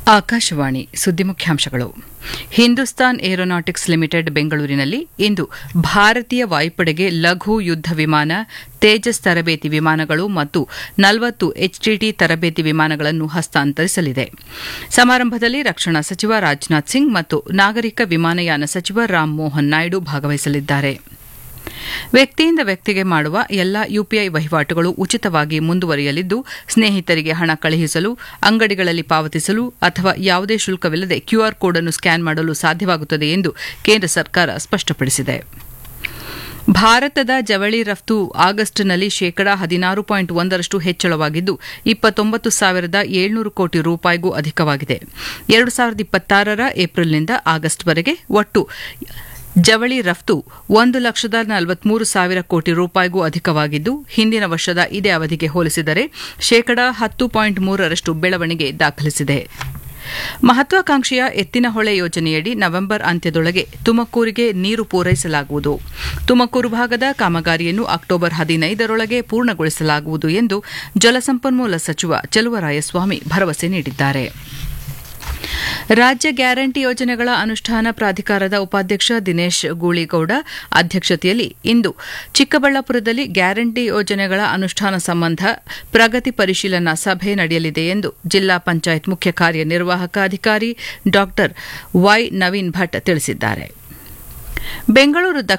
ಆಕಾಶವಾಣಿ ಸುದ್ದಿ ಮುಖ್ಯಾಂಶಗಳು Hindustan aeronautics limited ಬೆಂಗಳೂರಿನಲ್ಲಿ ಇಂದು ಭಾರತೀಯ ವಾಯುಪಡೆಗೆ ಲಘು ಯುದ್ದ ವಿಮಾನ ತೇಜಸ್ ತರಬೇತಿ ವಿಮಾನಗಳು ಮತ್ತು ನಲವತ್ತು ಎಚ್ಟಿಟಿ ತರಬೇತಿ ವಿಮಾನಗಳನ್ನು ಹಸ್ತಾಂತರಿಸಲಿದೆ ಸಮಾರಂಭದಲ್ಲಿ ರಕ್ಷಣಾ ಸಚಿವ ರಾಜನಾಥ್ ಸಿಂಗ್ ಮತ್ತು ನಾಗರಿಕ ವಿಮಾನಯಾನ ಸಚಿವ ರಾಮ್ ಮೋಹನ್ ನಾಯ್ಡು ಭಾಗವಹಿಸಲಿದ್ದಾರೆ ವ್ಯಕ್ತಿಯಿಂದ ವ್ಯಕ್ತಿಗೆ ಮಾಡುವ ಎಲ್ಲ ಯುಪಿಐ ವಹಿವಾಟುಗಳು ಉಚಿತವಾಗಿ ಮುಂದುವರಿಯಲಿದ್ದು ಸ್ನೇಹಿತರಿಗೆ ಹಣ ಕಳುಹಿಸಲು ಅಂಗಡಿಗಳಲ್ಲಿ ಪಾವತಿಸಲು ಅಥವಾ ಯಾವುದೇ ಶುಲ್ಕವಿಲ್ಲದೆ ಕ್ಯೂಆರ್ ಕೋಡ್ ಅನ್ನು ಸ್ಕ್ಯಾನ್ ಮಾಡಲು ಸಾಧ್ಯವಾಗುತ್ತದೆ ಎಂದು ಕೇಂದ್ರ ಸರ್ಕಾರ ಸ್ಪಷ್ಟಪಡಿಸಿದೆ ಭಾರತದ ಜವಳಿ ರಫ್ತು ಆಗಸ್ಟ್ನಲ್ಲಿ ಶೇಕಡಾ ಹದಿನಾರು ಪಾಯಿಂಟ್ ಒಂದರಷ್ಟು ಹೆಚ್ಚಳವಾಗಿದ್ದು ಇಪ್ಪತ್ತೊಂಬತ್ತು ಸಾವಿರದ ಏಳ್ನೂರು ಕೋಟಿ ರೂಪಾಯಿಗೂ ಅಧಿಕವಾಗಿದೆ ಎರಡು ಸಾವಿರದ ಇಪ್ಪತ್ತಾರರ ಏಪ್ರಿಲ್ನಿಂದ ಆಗಸ್ಟ್ವರೆಗೆ ಒಟ್ಟು ಜವಳಿ ರಫ್ತು ಒಂದು ಲಕ್ಷದ ನಲವತ್ಮೂರು ಸಾವಿರ ಕೋಟಿ ರೂಪಾಯಿಗೂ ಅಧಿಕವಾಗಿದ್ದು ಹಿಂದಿನ ವರ್ಷದ ಇದೇ ಅವಧಿಗೆ ಹೋಲಿಸಿದರೆ ಶೇಕಡಾ ಹತ್ತು ಪಾಯಿಂಟ್ ಮೂರರಷ್ಟು ಬೆಳವಣಿಗೆ ದಾಖಲಿಸಿದೆ ಮಹತ್ವಾಕಾಂಕ್ಷೆಯ ಎತ್ತಿನಹೊಳೆ ಯೋಜನೆಯಡಿ ನವೆಂಬರ್ ಅಂತ್ಯದೊಳಗೆ ತುಮಕೂರಿಗೆ ನೀರು ಪೂರೈಸಲಾಗುವುದು ತುಮಕೂರು ಭಾಗದ ಕಾಮಗಾರಿಯನ್ನು ಅಕ್ಟೋಬರ್ ಹದಿನೈದರೊಳಗೆ ಪೂರ್ಣಗೊಳಿಸಲಾಗುವುದು ಎಂದು ಜಲಸಂಪನ್ಮೂಲ ಸಚಿವ ಚಲುವರಾಯಸ್ವಾಮಿ ಭರವಸೆ ನೀಡಿದ್ದಾರೆ ರಾಜ್ಯ ಗ್ಯಾರಂಟಿ ಯೋಜನೆಗಳ ಅನುಷ್ಠಾನ ಪ್ರಾಧಿಕಾರದ ಉಪಾಧ್ಯಕ್ಷ ದಿನೇಶ್ ಗೂಳಿಗೌಡ ಅಧ್ಯಕ್ಷತೆಯಲ್ಲಿ ಇಂದು ಚಿಕ್ಕಬಳ್ಳಾಪುರದಲ್ಲಿ ಗ್ಯಾರಂಟಿ ಯೋಜನೆಗಳ ಅನುಷ್ಠಾನ ಸಂಬಂಧ ಪ್ರಗತಿ ಪರಿಶೀಲನಾ ಸಭೆ ನಡೆಯಲಿದೆ ಎಂದು ಜಿಲ್ಲಾ ಪಂಚಾಯತ್ ಮುಖ್ಯ ಕಾರ್ಯನಿರ್ವಾಹಕ ಅಧಿಕಾರಿ ಡಾ ವೈ ನವೀನ್ ಭಟ್ ತಿಳಿಸಿದ್ದಾರೆ ಬೆಂಗಳೂರು